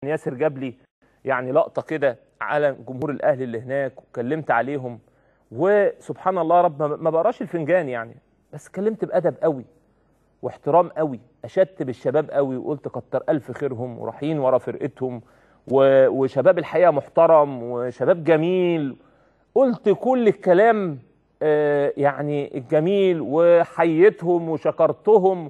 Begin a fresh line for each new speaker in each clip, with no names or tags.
ياسر جاب لي يعني لقطه كده على جمهور الاهلي اللي هناك وكلمت عليهم وسبحان الله رب ما- ما بقراش الفنجان يعني بس اتكلمت بادب قوي واحترام قوي اشدت بالشباب قوي وقلت كتر الف خيرهم ورايحين ورا فرقتهم و- وشباب الحقيقه محترم وشباب جميل قلت كل الكلام آه، يعني الجميل وحيتهم وشكرتهم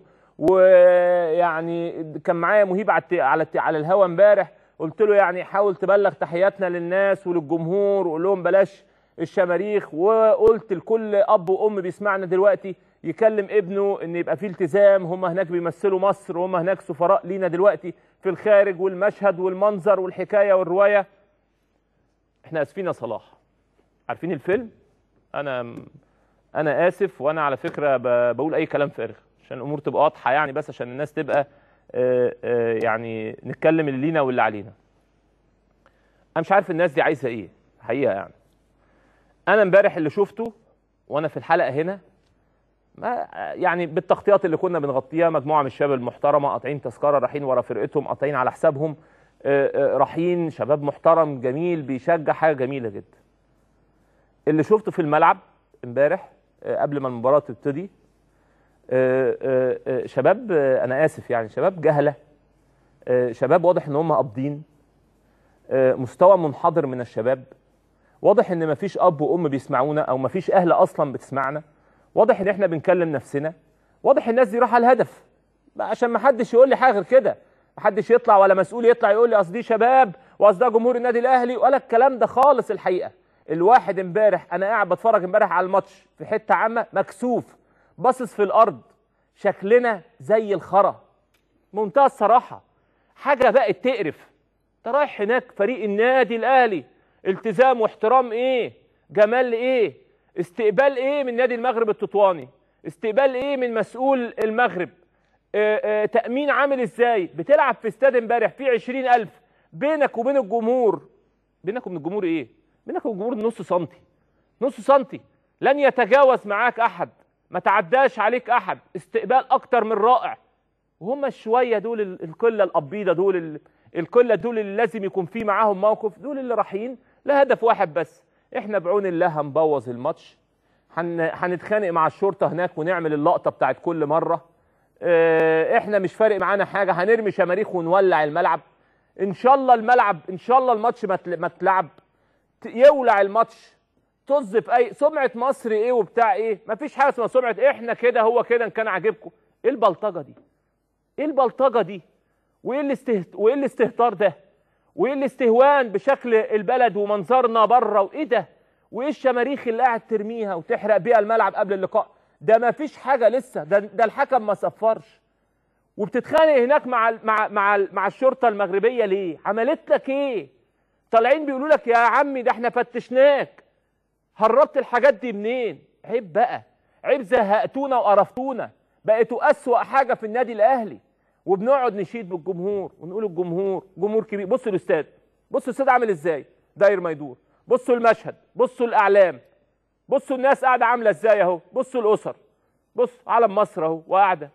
ويعني كان معايا مهيب على الت- على الت- على الهوا امبارح قلت له يعني حاول تبلغ تحياتنا للناس وللجمهور وقول لهم بلاش الشماريخ وقلت لكل اب وام بيسمعنا دلوقتي يكلم ابنه ان يبقى فيه التزام هم هناك بيمثلوا مصر وهم هناك سفراء لينا دلوقتي في الخارج والمشهد والمنظر والحكايه والروايه احنا اسفين يا صلاح عارفين الفيلم انا انا اسف وانا على فكره ب- بقول اي كلام فارغ عشان الامور تبقى واضحه يعني بس عشان الناس تبقى آه، آه، يعني نتكلم اللي لينا واللي علينا انا مش عارف الناس دي عايزه ايه حقيقه يعني انا امبارح اللي شفته وانا في الحلقه هنا ما يعني بالتغطيات اللي كنا بنغطيها مجموعه من الشباب المحترمه قاطعين تذكره رايحين ورا فرقتهم قاطعين على حسابهم آه، آه، رايحين شباب محترم جميل بيشجع حاجه جميله جدا اللي شفته في الملعب امبارح آه، قبل ما المباراه تبتدي آه، آه، آه، شباب آه، انا اسف يعني شباب جهله آه، شباب واضح ان هم قابضين آه، مستوى منحدر من الشباب واضح ان مفيش اب وام بيسمعونا او مفيش اهل اصلا بتسمعنا واضح ان احنا بنكلم نفسنا واضح الناس دي رايحه الهدف بقى عشان ما حدش يقول لي حاجه غير كده ما حدش يطلع ولا مسؤول يطلع يقول لي اصل دي شباب واصل ده جمهور النادي الاهلي ولا الكلام ده خالص الحقيقه الواحد امبارح انا قاعد بتفرج امبارح على الماتش في حته عامه مكسوف باصص في الارض شكلنا زي الخرا منتهى الصراحه حاجه بقت تقرف انت رايح هناك فريق النادي الاهلي التزام واحترام ايه جمال ايه استقبال ايه من نادي المغرب التطواني استقبال ايه من مسؤول المغرب آه، آه، تأمين عامل ازاي بتلعب في استاد امبارح فيه عشرين ألف بينك وبين الجمهور بينك وبين الجمهور ايه بينك وبين الجمهور نص سنتي نص سنتي لن يتجاوز معاك احد ما تعداش عليك احد استقبال اكتر من رائع وهم الشويه دول ال- القله الابيضه دول ال- القله دول اللي لازم يكون في معاهم موقف دول اللي رايحين لهدف واحد بس احنا بعون الله هنبوظ الماتش هن- هنتخانق مع الشرطه هناك ونعمل اللقطه بتاعت كل مره اه، احنا مش فارق معانا حاجه هنرمي شماريخ ونولع الملعب ان شاء الله الملعب ان شاء الله الماتش ما تل- ما تلعب ت- يولع الماتش طز في اي سمعه مصر ايه وبتاع ايه مفيش حاجه اسمها سمعه احنا كده هو كده ان كان عاجبكم ايه البلطجه دي ايه البلطجه دي وايه الاستهت... وايه الاستهتار ده وايه الاستهوان بشكل البلد ومنظرنا بره وايه ده وايه الشماريخ اللي قاعد ترميها وتحرق بيها الملعب قبل اللقاء ده ما فيش حاجه لسه ده, ده الحكم ما صفرش وبتتخانق هناك مع ال- مع مع ال- مع الشرطه المغربيه ليه عملت لك ايه طالعين بيقولوا لك يا عمي ده احنا فتشناك هربت الحاجات دي منين عيب بقى عيب زهقتونا وقرفتونا بقيتوا اسوأ حاجه في النادي الاهلي وبنقعد نشيد بالجمهور ونقول الجمهور جمهور كبير بصوا الاستاد بصوا الاستاد عامل ازاي داير ما يدور بصوا المشهد بصوا الاعلام بصوا الناس قاعده عامله ازاي اهو بصوا الاسر بص علم مصر اهو وقاعده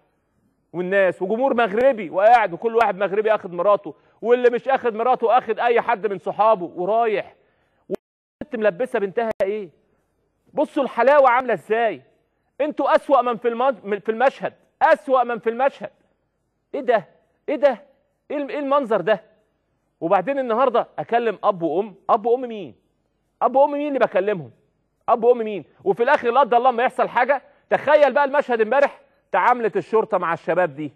والناس وجمهور مغربي وقاعد وكل واحد مغربي اخد مراته واللي مش اخد مراته اخد اي حد من صحابه ورايح والست ملبسه بنتها ايه بصوا الحلاوه عامله ازاي انتوا اسوأ من في المج... من- في المشهد اسوأ من في المشهد ايه ده ايه ده ايه الم- إيه المنظر ده وبعدين النهارده اكلم اب وام اب وام مين اب وام مين اللي بكلمهم اب وام مين وفي الاخر لا قدر الله ما يحصل حاجه تخيل بقى المشهد امبارح تعاملت الشرطه مع الشباب دي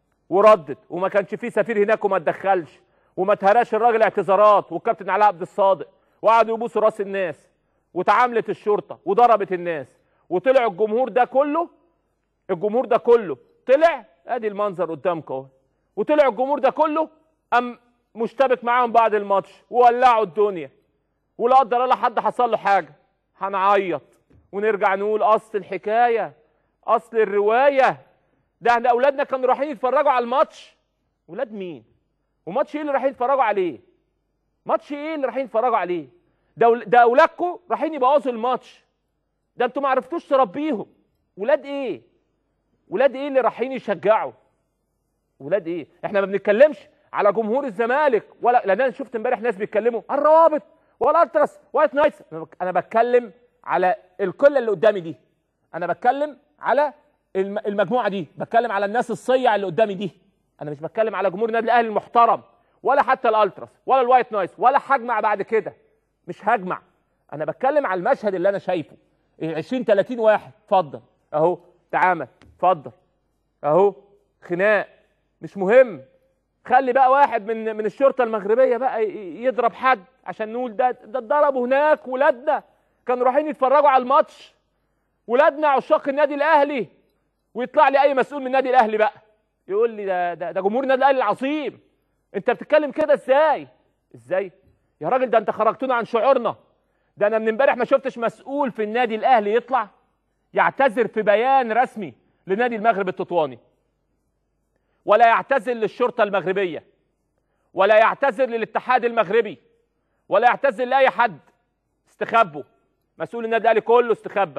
وردت وما كانش فيه سفير هناك وما اتدخلش وما اتهراش الراجل اعتذارات والكابتن علاء عبد الصادق وقعدوا يبوسوا راس الناس وتعاملت الشرطه وضربت الناس وطلع الجمهور ده كله الجمهور ده كله طلع ادي المنظر قدامك اهو وطلع الجمهور ده كله ام مشتبك معاهم بعد الماتش وولعوا الدنيا ولا قدر الله حد حصل له حاجه هنعيط ونرجع نقول اصل الحكايه اصل الروايه ده احنا اولادنا كانوا رايحين يتفرجوا على الماتش ولاد مين وماتش ايه اللي رايحين يتفرجوا عليه ماتش ايه اللي رايحين يتفرجوا عليه ده أول- ده اولادكم رايحين يبوظوا الماتش ده انتوا ما عرفتوش تربيهم ولاد ايه ولاد ايه اللي رايحين يشجعوا ولاد ايه احنا ما بنتكلمش على جمهور الزمالك ولا لان انا شفت امبارح ناس بيتكلموا عن الروابط ولا التراس وايت نايتس انا بتكلم على القله اللي قدامي دي انا بتكلم على الم- المجموعه دي بتكلم على الناس الصيع اللي قدامي دي انا مش بتكلم على جمهور النادي الاهلي المحترم ولا حتى الالتراس ولا الوايت نايتس ولا هجمع بعد كده مش هجمع انا بتكلم على المشهد اللي انا شايفه 20 30 واحد اتفضل اهو تعامل اتفضل اهو خناق مش مهم خلي بقى واحد من من الشرطه المغربيه بقى ي- يضرب حد عشان نقول ده ده اتضربوا هناك ولادنا كانوا رايحين يتفرجوا على الماتش ولادنا عشاق النادي الاهلي ويطلع لي اي مسؤول من النادي الاهلي بقى يقول لي ده ده, ده جمهور النادي الاهلي العظيم انت بتتكلم كده ازاي ازاي يا راجل ده انت خرجتنا عن شعورنا ده انا من امبارح ما شفتش مسؤول في النادي الاهلي يطلع يعتذر في بيان رسمي لنادي المغرب التطواني ولا يعتذر للشرطه المغربيه ولا يعتذر للاتحاد المغربي ولا يعتذر لاي حد استخبوا مسؤول النادي الاهلي كله استخبى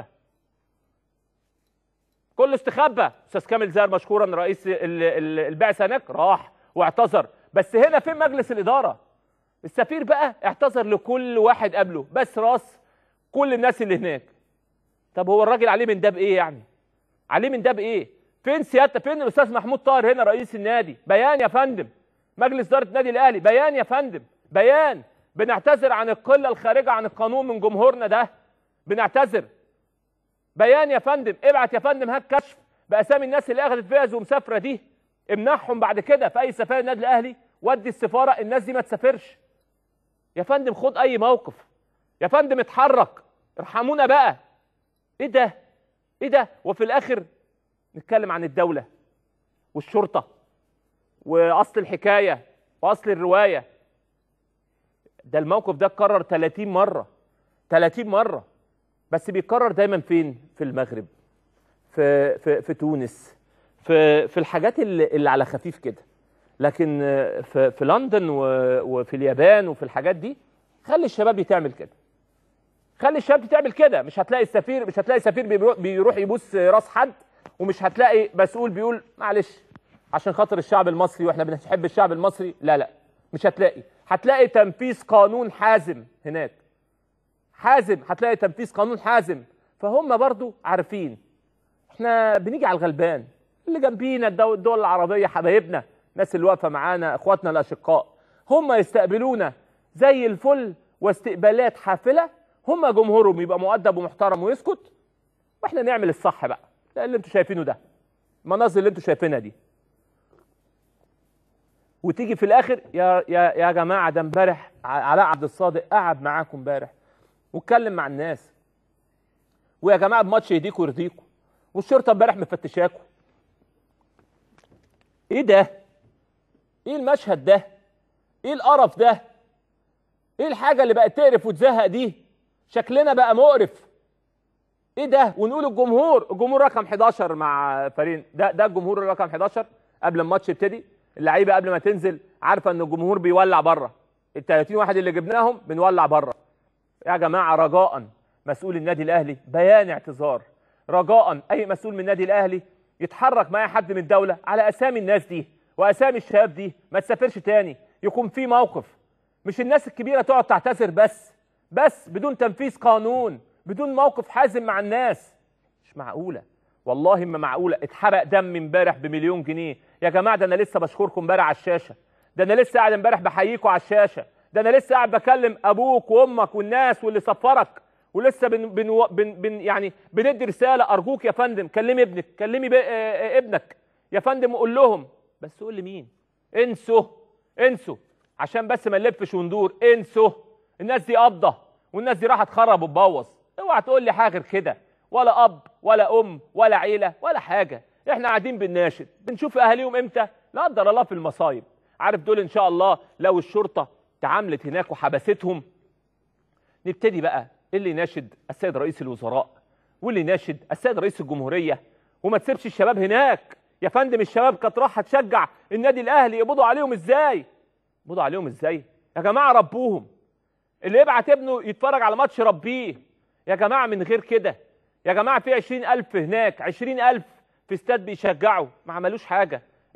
كله استخبى استاذ كامل زاهر مشكورا رئيس ال- ال- البعثه هناك راح واعتذر بس هنا فين مجلس الاداره السفير بقى اعتذر لكل واحد قبله بس راس كل الناس اللي هناك طب هو الراجل عليه من ده بايه يعني عليه من ده بايه فين سيادته فين الاستاذ محمود طاهر هنا رئيس النادي بيان يا فندم مجلس اداره النادي الاهلي بيان يا فندم بيان بنعتذر عن القله الخارجه عن القانون من جمهورنا ده بنعتذر بيان يا فندم ابعت يا فندم هات كشف باسامي الناس اللي اخذت فيز ومسافره دي امنعهم بعد كده في اي سفاره النادي الاهلي ودي السفاره الناس دي ما تسافرش يا فندم خد اي موقف يا فندم اتحرك ارحمونا بقى ايه ده ايه ده وفي الاخر نتكلم عن الدوله والشرطه واصل الحكايه واصل الروايه ده الموقف ده اتكرر 30 مره 30 مره بس بيتكرر دايما فين في المغرب في في في تونس في في الحاجات اللي, اللي على خفيف كده لكن آه، في في لندن و- وفي اليابان وفي الحاجات دي خلي الشباب تعمل كده خلي الشباب تعمل كده مش هتلاقي السفير مش هتلاقي سفير بيروح- بيروح يبوس راس حد ومش هتلاقي مسؤول بيقول معلش عشان خاطر الشعب المصري واحنا بنحب الشعب المصري لا لا مش هتلاقي هتلاقي تنفيذ قانون حازم هناك حازم هتلاقي تنفيذ قانون حازم فهم برضو عارفين احنا بنيجي على الغلبان اللي جنبينا الدو- الدول العربيه حبايبنا الناس اللي واقفه معانا اخواتنا الاشقاء هم يستقبلونا زي الفل واستقبالات حافله هم جمهورهم يبقى مؤدب ومحترم ويسكت واحنا نعمل الصح بقى ده اللي انتوا شايفينه ده المناظر اللي انتوا شايفينها دي وتيجي في الاخر يا يا يا جماعه ده امبارح ع- علاء عبد الصادق قعد معاكم امبارح واتكلم مع الناس ويا جماعه الماتش يهديكوا ويرضيكوا والشرطه امبارح مفتشاكوا ايه ده ايه المشهد ده ايه القرف ده ايه الحاجه اللي بقت تقرف وتزهق دي شكلنا بقى مقرف ايه ده ونقول الجمهور الجمهور رقم 11 مع فريق ده ده الجمهور رقم 11 قبل الماتش يبتدي اللعيبه قبل ما تنزل عارفه ان الجمهور بيولع بره ال 30 واحد اللي جبناهم بنولع بره يا جماعه رجاء مسؤول النادي الاهلي بيان اعتذار رجاء اي مسؤول من النادي الاهلي يتحرك مع أي حد من الدوله على اسامي الناس دي واسامي الشباب دي ما تسافرش تاني يكون في موقف مش الناس الكبيره تقعد تعتذر بس بس بدون تنفيذ قانون بدون موقف حازم مع الناس مش معقوله والله ما معقوله اتحرق دم امبارح بمليون جنيه يا جماعه ده انا لسه بشكركم امبارح على الشاشه ده انا لسه قاعد امبارح بحييكم على الشاشه ده انا لسه قاعد بكلم ابوك وامك والناس واللي سفرك ولسه بن بن بن بن يعني بندي رساله ارجوك يا فندم كلمي ابنك كلمي ب- آه، آه، ابنك يا فندم قول لهم بس قول لمين انسوا انسوا عشان بس ما نلفش وندور انسوا الناس دي قبضه والناس دي راح تخرب وتبوظ اوعى تقول لي حاجه غير كده ولا اب ولا ام ولا عيله ولا حاجه احنا قاعدين بنناشد بنشوف اهاليهم امتى لا قدر الله في المصايب عارف دول ان شاء الله لو الشرطه تعاملت هناك وحبستهم نبتدي بقى اللي يناشد السيد رئيس الوزراء واللي يناشد السيد رئيس الجمهوريه وما تسيبش الشباب هناك يا فندم الشباب كانت رايحه تشجع النادي الاهلي يقبضوا عليهم ازاي يقبضوا عليهم ازاي يا جماعه ربوهم اللي يبعت ابنه يتفرج على ماتش ربيه يا جماعه من غير كده يا جماعه في 20000 هناك 20000 في استاد بيشجعوا ما عملوش حاجه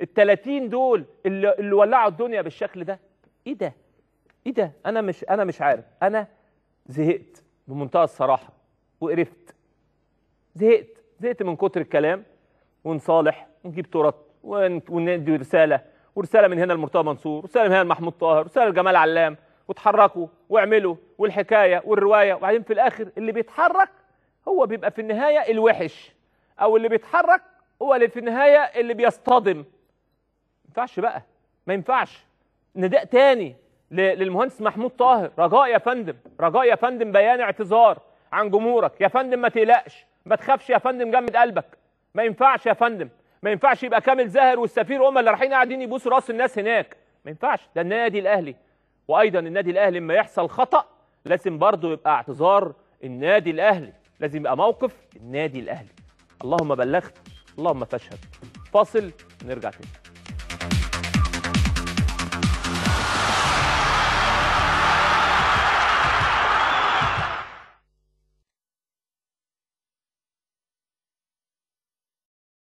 ال 30 دول اللي, اللي ولعوا الدنيا بالشكل ده ايه ده ايه ده انا مش انا مش عارف انا زهقت بمنتهى الصراحه وقرفت زهقت زهقت من كتر الكلام ونصالح ونجيب ترط ون- وندي رساله ورساله من هنا لمرتضى منصور ورساله من هنا لمحمود طاهر ورساله لجمال علام وتحركوا واعملوا والحكايه والروايه وبعدين في الاخر اللي بيتحرك هو بيبقى في النهايه الوحش او اللي بيتحرك هو اللي في النهايه اللي بيصطدم ما ينفعش بقى ما ينفعش نداء تاني ل- للمهندس محمود طاهر رجاء يا فندم رجاء يا فندم بيان اعتذار عن جمهورك يا فندم ما تقلقش ما تخافش يا فندم جمد قلبك ما ينفعش يا فندم ما ينفعش يبقى كامل زاهر والسفير هم اللي رايحين قاعدين يبوسوا راس الناس هناك ما ينفعش ده النادي الاهلي وايضا النادي الاهلي لما يحصل خطا لازم برضه يبقى اعتذار النادي الاهلي لازم يبقى موقف النادي الاهلي اللهم بلغت اللهم فاشهد فاصل نرجع تاني